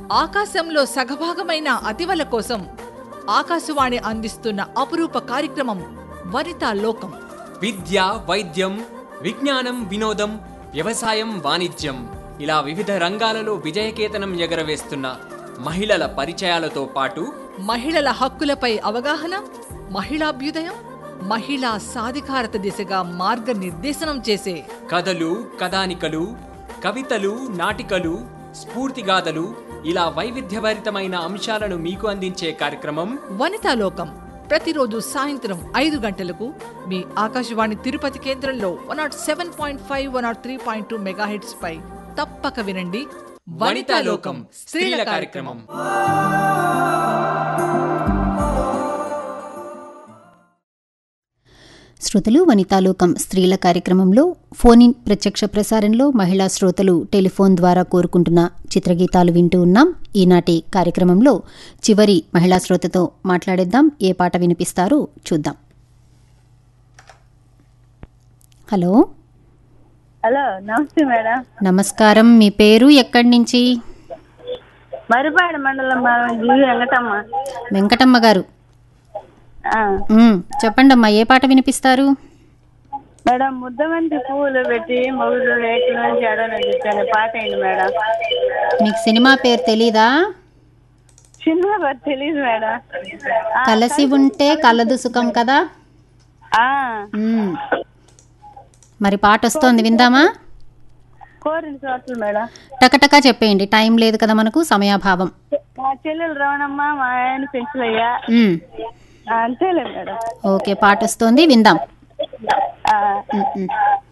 ఆకాశంలో సగభాగమైన అతివల కోసం ఆకాశవాణి అందిస్తున్న అపురూప కార్యక్రమం వనితా లోకం విద్య వైద్యం విజ్ఞానం వినోదం వ్యవసాయం వాణిజ్యం ఇలా వివిధ రంగాలలో విజయకేతనం ఎగరవేస్తున్న మహిళల పరిచయాలతో పాటు మహిళల హక్కులపై అవగాహన మహిళాభ్యుదయం మహిళా సాధికారత దిశగా మార్గనిర్దేశనం చేసే కథలు కథానికలు కవితలు నాటికలు స్ఫూర్తిగాథలు ఇలా వైవిధ్యభరితమైన అంశాలను మీకు అందించే కార్యక్రమం వనితా లోకం ప్రతిరోజు సాయంత్రం ఐదు గంటలకు మీ ఆకాశవాణి తిరుపతి కేంద్రంలో one not seven point five one not three point two mega పై తప్పక వినండి వనితా లోకం స్త్రీల కార్యక్రమం శ్రోతలు వనితాలోకం స్త్రీల కార్యక్రమంలో ఫోన్ ఇన్ ప్రత్యక్ష ప్రసారంలో మహిళా శ్రోతలు టెలిఫోన్ ద్వారా కోరుకుంటున్న చిత్రగీతాలు వింటూ ఉన్నాం ఈనాటి కార్యక్రమంలో చివరి మహిళా శ్రోతతో మాట్లాడేద్దాం ఏ పాట వినిపిస్తారో చూద్దాం హలో హలో నమస్తే మేడం నమస్కారం మీ పేరు ఎక్కడి నుంచి మరిపాడు మండలం జీ వెంకటమ్మ వెంకటమ్మ గారు ఆ, ఉమ్, చెప్పండమ్మా ఏ పాట వినిపిస్తారు మేడం ముద్దమంతి పువ్వులు పెట్టి మొగుడు రేకులు జడలు చెప్పాను పాట అయింది మేడం మీకు సినిమా పేరు తెలీదా సినిమా పేరు తెలియదు మేడం ఆ, కలసి ఉంటే కలదు సుఖం కదా ఆ, ఉమ్. మరి పాట వస్తోంది విందామా కోరిన చోట్ల మేడం టకటకా చెప్పేయండి టైం లేదు కదా మనకు సమయాభావం మా చెల్లెలు రవణమ్మ మా ఆయన పెంచులయ్యా ఉమ్. అంతేలే మేడం ఓకే పాట వస్తోంది విందాం ఆ, ఉమ్, ఉమ్.